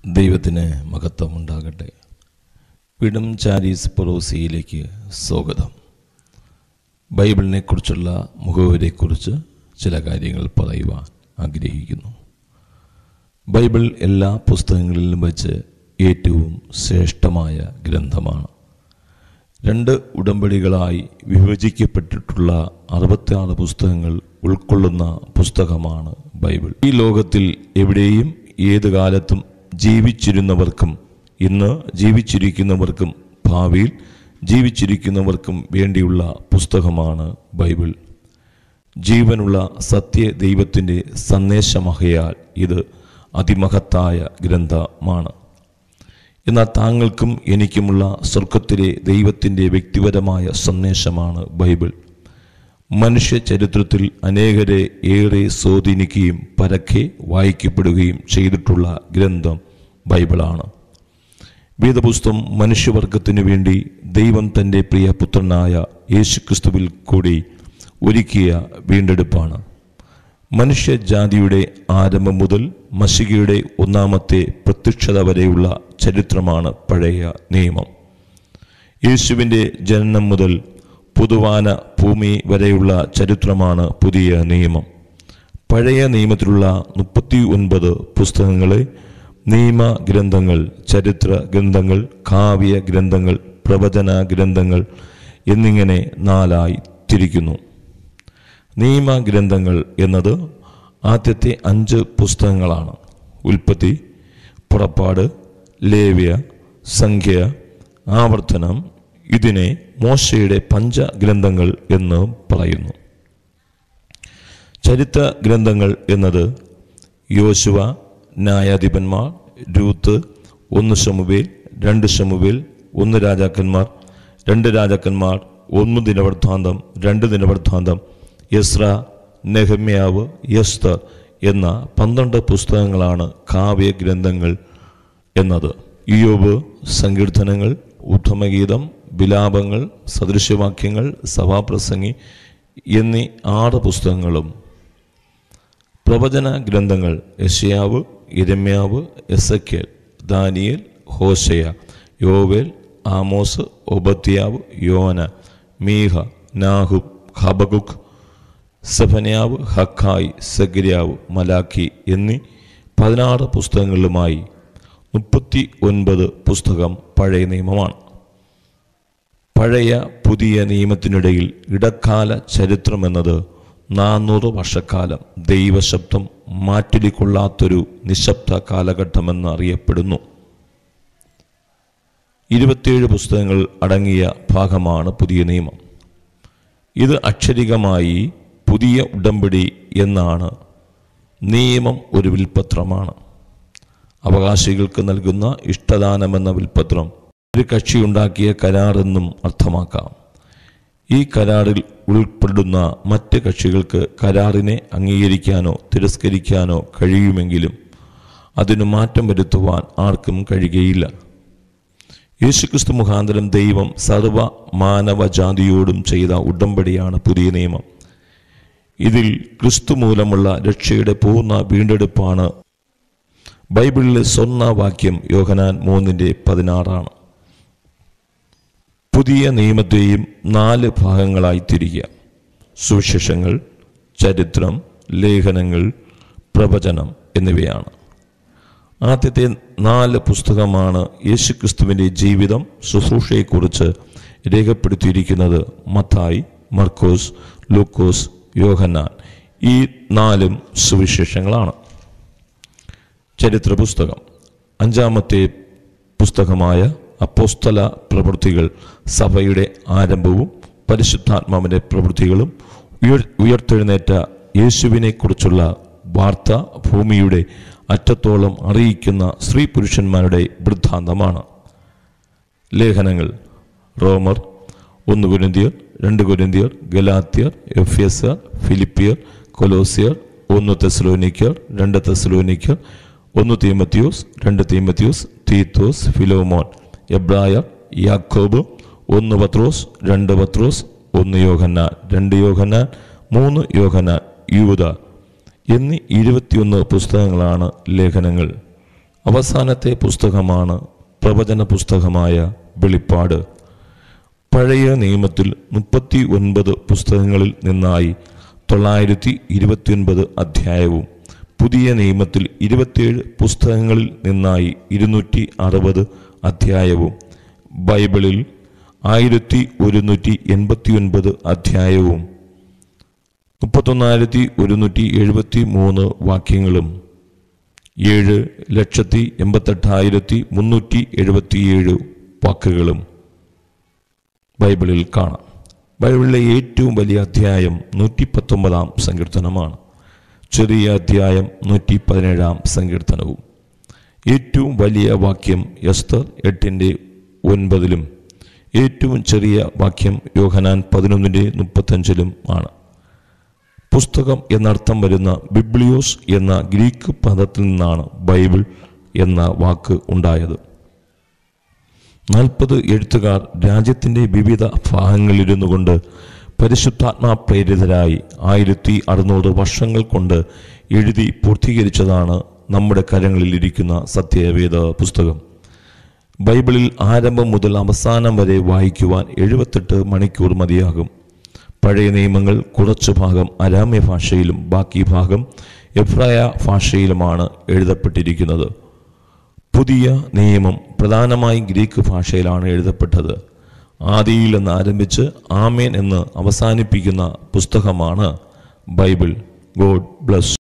ദൈവത്തിന് മഹത്വം ഉണ്ടാകട്ടെ വിടും ചാരീസ് പൊറോസിയിലേക്ക് സ്വാഗതം ബൈബിളിനെ കുറിച്ചുള്ള മുഖവരെക്കുറിച്ച് ചില കാര്യങ്ങൾ പറയുവാൻ ആഗ്രഹിക്കുന്നു ബൈബിൾ എല്ലാ പുസ്തകങ്ങളിലും വെച്ച് ഏറ്റവും ശ്രേഷ്ഠമായ ഗ്രന്ഥമാണ് രണ്ട് ഉടമ്പടികളായി വിഭജിക്കപ്പെട്ടിട്ടുള്ള അറുപത്തിയാറ് പുസ്തകങ്ങൾ ഉൾക്കൊള്ളുന്ന പുസ്തകമാണ് ബൈബിൾ ഈ ലോകത്തിൽ എവിടെയും ഏത് കാലത്തും ജീവിച്ചിരുന്നവർക്കും ഇന്ന് ജീവിച്ചിരിക്കുന്നവർക്കും ഭാവിയിൽ ജീവിച്ചിരിക്കുന്നവർക്കും വേണ്ടിയുള്ള പുസ്തകമാണ് ബൈബിൾ ജീവനുള്ള സത്യ ദൈവത്തിൻ്റെ സന്ദേശമഹയാൽ ഇത് അതിമഹത്തായ ഗ്രന്ഥമാണ് എന്നാൽ താങ്കൾക്കും എനിക്കുമുള്ള സ്വർഗത്തിലെ ദൈവത്തിൻ്റെ വ്യക്തിപരമായ സന്ദേശമാണ് ബൈബിൾ മനുഷ്യ ചരിത്രത്തിൽ അനേകരെ ഏറെ സ്വാധീനിക്കുകയും പരക്കെ വായിക്കപ്പെടുകയും ചെയ്തിട്ടുള്ള ഗ്രന്ഥം ബൈബിളാണ് വേദപുസ്തകം മനുഷ്യവർഗത്തിനു വേണ്ടി ദൈവം തൻ്റെ പ്രിയ പുത്രനായ യേശുക്രിസ്തുവിൽ കൂടി ഒരുക്കിയ വീണ്ടെടുപ്പാണ് മനുഷ്യജാതിയുടെ ആരംഭം മുതൽ മഷികയുടെ ഒന്നാമത്തെ പ്രത്യക്ഷത വരെയുള്ള ചരിത്രമാണ് പഴയ നിയമം യേശുവിൻ്റെ ജനനം മുതൽ പുതുവാന ഭൂമി വരെയുള്ള ചരിത്രമാണ് പുതിയ നിയമം പഴയ നിയമത്തിലുള്ള മുപ്പത്തി ഒൻപത് പുസ്തകങ്ങളെ നിയമ ഗ്രന്ഥങ്ങൾ ചരിത്ര ഗ്രന്ഥങ്ങൾ കാവ്യ ഗ്രന്ഥങ്ങൾ പ്രവചന ഗ്രന്ഥങ്ങൾ എന്നിങ്ങനെ നാലായി തിരിക്കുന്നു നിയമ ഗ്രന്ഥങ്ങൾ എന്നത് ആദ്യത്തെ അഞ്ച് പുസ്തകങ്ങളാണ് ഉൽപ്പത്തി പുറപ്പാട് ലേവ്യ സംഖ്യ ആവർത്തനം ഇതിനെ മോശയുടെ പഞ്ചഗ്രന്ഥങ്ങൾ എന്ന് പറയുന്നു ചരിത്ര ഗ്രന്ഥങ്ങൾ എന്നത് യോശുവ ന്യായാധിപന്മാർ രൂത്ത് ഒന്ന് ശമുവേൽ രണ്ട് ശമുവേൽ ഒന്ന് രാജാക്കന്മാർ രണ്ട് രാജാക്കന്മാർ ഒന്ന് ദിനവൃത്താന്തം രണ്ട് ദിനവൃത്താന്തം യസ്ര നെഹമ്യാവ് യസ്തർ എന്ന പന്ത്രണ്ട് പുസ്തകങ്ങളാണ് കാവ്യ ഗ്രന്ഥങ്ങൾ എന്നത് ഇയോബ് സങ്കീർത്തനങ്ങൾ ഉത്തമഗീതം വിലാപങ്ങൾ സദൃശ്യവാക്യങ്ങൾ സഭാപ്രസംഗി എന്നീ ആറ് പുസ്തകങ്ങളും പ്രവചന ഗ്രന്ഥങ്ങൾ യശയാവ് ഇരമ്യാവ് എസക്കേൽ ദാനിയേൽ ഹോശയ യോവേൽ ആമോസ് ഒബത്യാവ് യോന മീഹ നാഹുബ് ഹബകുഖ് സഫന്യാവ് ഹക്കായ് സഗര്യാവ് മലാഖി എന്നീ പതിനാറ് പുസ്തകങ്ങളുമായി മുപ്പത്തി ഒൻപത് പുസ്തകം പഴയ നിയമമാണ് പഴയ പുതിയ നിയമത്തിനിടയിൽ ഇടക്കാല ചരിത്രം എന്നത് നാനൂറ് വർഷക്കാലം ദൈവശബ്ദം മാറ്റിലിക്കൊള്ളാത്തൊരു നിശബ്ദ കാലഘട്ടമെന്ന് അറിയപ്പെടുന്നു ഇരുപത്തിയേഴ് പുസ്തകങ്ങൾ അടങ്ങിയ ഭാഗമാണ് പുതിയ നിയമം ഇത് അക്ഷരികമായി പുതിയ ഉടമ്പടി എന്നാണ് നിയമം ഒരു വിൽപത്രമാണ് അവകാശികൾക്ക് നൽകുന്ന ഇഷ്ടദാനമെന്ന വിൽപത്രം ഒരു കക്ഷിയുണ്ടാക്കിയ കരാറെന്നും അർത്ഥമാക്കാം ഈ കരാറിൽ ഉൾപ്പെടുന്ന മറ്റ് കക്ഷികൾക്ക് കരാറിനെ അംഗീകരിക്കാനോ തിരസ്കരിക്കാനോ കഴിയുമെങ്കിലും അതിനു മാറ്റം വരുത്തുവാൻ ആർക്കും കഴിയുകയില്ല യേശുക്രിസ്തു മുഖാന്തരം ദൈവം സർവ മാനവജാതിയോടും ചെയ്ത ഉടമ്പടിയാണ് പുതിയ നിയമം ഇതിൽ ക്രിസ്തു മൂലമുള്ള രക്ഷയുടെ പൂർണ്ണ വീണ്ടെടുപ്പാണ് ബൈബിളിലെ സ്വർണ്ണ വാക്യം യോഹനാൻ മൂന്നിൻ്റെ പതിനാറാണ് പുതിയ നിയമത്തെയും നാല് ഭാഗങ്ങളായി തിരിക്കുക സുവിശേഷങ്ങൾ ചരിത്രം ലേഖനങ്ങൾ പ്രവചനം എന്നിവയാണ് ആദ്യത്തെ നാല് പുസ്തകമാണ് യേശുക്രിസ്തുവിൻ്റെ ജീവിതം ശുശ്രൂഷയെക്കുറിച്ച് രേഖപ്പെടുത്തിയിരിക്കുന്നത് മത്തായി മർക്കോസ് ലൂക്കോസ് യോഹന്നാൻ ഈ നാലും സുവിശേഷങ്ങളാണ് ചരിത്ര പുസ്തകം അഞ്ചാമത്തെ പുസ്തകമായ അപ്പോസ്തല പ്രവൃത്തികൾ സഭയുടെ ആരംഭവും പരിശുദ്ധാത്മാവിൻ്റെ പ്രവൃത്തികളും ഉയർ ഉയർത്തെഴുന്നേറ്റ യേശുവിനെ കുറിച്ചുള്ള വാർത്ത ഭൂമിയുടെ അറ്റത്തോളം അറിയിക്കുന്ന സ്ത്രീ പുരുഷന്മാരുടെ വൃദ്ധാന്തമാണ് ലേഖനങ്ങൾ റോമർ ഒന്ന് കുരിന്തിയർ രണ്ട് കുരിന്തിയർ ഗലാത്യർ എഫ്യസർ ഫിലിപ്പിയർ കൊലോസിയർ ഒന്ന് തെസ്ലോനിക്കർ രണ്ട് തെസ്ലോനിക്കർ ഒന്ന് തീമത്യൂസ് രണ്ട് തീമത്യൂസ് തീത്തോസ് ഫിലോമോൻ എബ്രായർ യാക്കോബ് ഒന്ന് പത്രോസ് രണ്ട് പത്രോസ് ഒന്ന് യോഹന്നാൻ രണ്ട് യോഹന്നാൻ മൂന്ന് യോഹന്നാൻ യൂത എന്നീ ഇരുപത്തിയൊന്ന് പുസ്തകങ്ങളാണ് ലേഖനങ്ങൾ അവസാനത്തെ പുസ്തകമാണ് പ്രവചന പുസ്തകമായ വെളിപ്പാട് പഴയ നിയമത്തിൽ മുപ്പത്തി ഒൻപത് പുസ്തകങ്ങളിൽ നിന്നായി തൊള്ളായിരത്തി ഇരുപത്തിയൊൻപത് അധ്യായവും പുതിയ നിയമത്തിൽ ഇരുപത്തിയേഴ് പുസ്തകങ്ങളിൽ നിന്നായി ഇരുന്നൂറ്റി അറുപത് അധ്യായവും ബൈബിളിൽ ആയിരത്തി ഒരുന്നൂറ്റി എൺപത്തിയൊൻപത് അധ്യായവും മുപ്പത്തൊന്നായിരത്തി ഒരുന്നൂറ്റി എഴുപത്തി മൂന്ന് വാക്യങ്ങളും ഏഴ് ലക്ഷത്തി എൺപത്തെട്ടായിരത്തി മുന്നൂറ്റി എഴുപത്തിയേഴ് വാക്കുകളും ബൈബിളിൽ കാണാം ബൈബിളിലെ ഏറ്റവും വലിയ അധ്യായം നൂറ്റി പത്തൊമ്പതാം സങ്കീർത്തനമാണ് ചെറിയ അധ്യായം നൂറ്റി പതിനേഴാം സങ്കീർത്തനവും ഏറ്റവും വലിയ വാക്യം എസ്തർ എട്ടിൻ്റെ ഒൻപതിലും ഏറ്റവും ചെറിയ വാക്യം യോഹനാൻ പതിനൊന്നിൻ്റെ മുപ്പത്തഞ്ചിലും ആണ് പുസ്തകം എന്നർത്ഥം വരുന്ന ബിബ്ലിയോസ് എന്ന ഗ്രീക്ക് പദത്തിൽ നിന്നാണ് ബൈബിൾ എന്ന വാക്ക് ഉണ്ടായത് നാൽപ്പത് എഴുത്തുകാർ രാജ്യത്തിൻ്റെ വിവിധ ഭാഗങ്ങളിലിരുന്നു കൊണ്ട് പരിശുദ്ധാത്മാ പ്രേരിതരായി ആയിരത്തി അറുന്നൂറ് വർഷങ്ങൾ കൊണ്ട് എഴുതി പൂർത്തീകരിച്ചതാണ് നമ്മുടെ കരങ്ങളിലിരിക്കുന്ന സത്യവേദ പുസ്തകം ബൈബിളിൽ ആരംഭം മുതൽ അവസാനം വരെ വായിക്കുവാൻ എഴുപത്തെട്ട് മണിക്കൂർ മതിയാകും പഴയ നിയമങ്ങൾ കുറച്ചു ഭാഗം അരാമ്യ ഭാഷയിലും ബാക്കി ഭാഗം എഫ്രായ ഭാഷയിലുമാണ് എഴുതപ്പെട്ടിരിക്കുന്നത് പുതിയ നിയമം പ്രധാനമായും ഗ്രീക്ക് ഭാഷയിലാണ് എഴുതപ്പെട്ടത് ആദിയിൽ എന്ന് ആരംഭിച്ച് ആമേൻ എന്ന് അവസാനിപ്പിക്കുന്ന പുസ്തകമാണ് ബൈബിൾ ഗോഡ് ബ്ലസ്